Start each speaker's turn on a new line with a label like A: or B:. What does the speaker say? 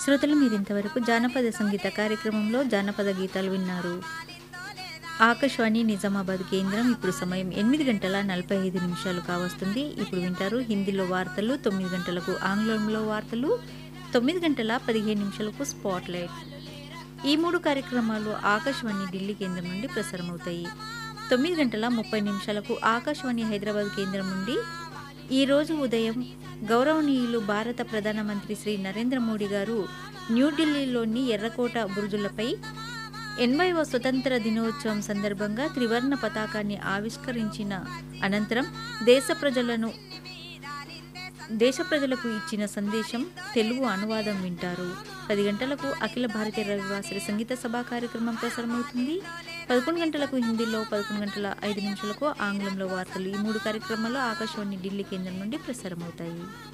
A: శ్రోతలు మీరు ఇంతవరకు జానపద సంగీత కార్యక్రమంలో జానపద గీతాలు విన్నారు ఆకాశవాణి నిజామాబాద్ కేంద్రం ఇప్పుడు సమయం ఎనిమిది గంటల నలభై ఐదు నిమిషాలు కావస్తుంది ఇప్పుడు వింటారు హిందీలో వార్తలు తొమ్మిది గంటలకు ఆంగ్లంలో వార్తలు తొమ్మిది గంటల పదిహేను నిమిషాలకు స్పాట్ లైట్ ఈ మూడు కార్యక్రమాలు ఆకాశవాణి ఢిల్లీ కేంద్రం నుండి ప్రసారమవుతాయి తొమ్మిది గంటల ముప్పై నిమిషాలకు ఆకాశవాణి హైదరాబాద్ కేంద్రం నుండి ఈరోజు ఉదయం గౌరవనీయులు భారత ప్రధానమంత్రి శ్రీ నరేంద్ర మోడీ గారు న్యూఢిల్లీలోని ఎర్రకోట బురుజులపై ఎనభైవ స్వతంత్ర దినోత్సవం సందర్భంగా త్రివర్ణ పతాకాన్ని ఆవిష్కరించిన అనంతరం దేశ ప్రజలను దేశ ప్రజలకు ఇచ్చిన సందేశం తెలుగు అనువాదం వింటారు పది గంటలకు అఖిల భారతీయ రవివాసరి సంగీత సభా కార్యక్రమం ప్రసారమవుతుంది పదకొండు గంటలకు హిందీలో పదకొండు గంటల ఐదు నిమిషాలకు ఆంగ్లంలో వార్తలు ఈ మూడు కార్యక్రమాలు ఆకాశవాణి ఢిల్లీ కేంద్రం నుండి ప్రసారమవుతాయి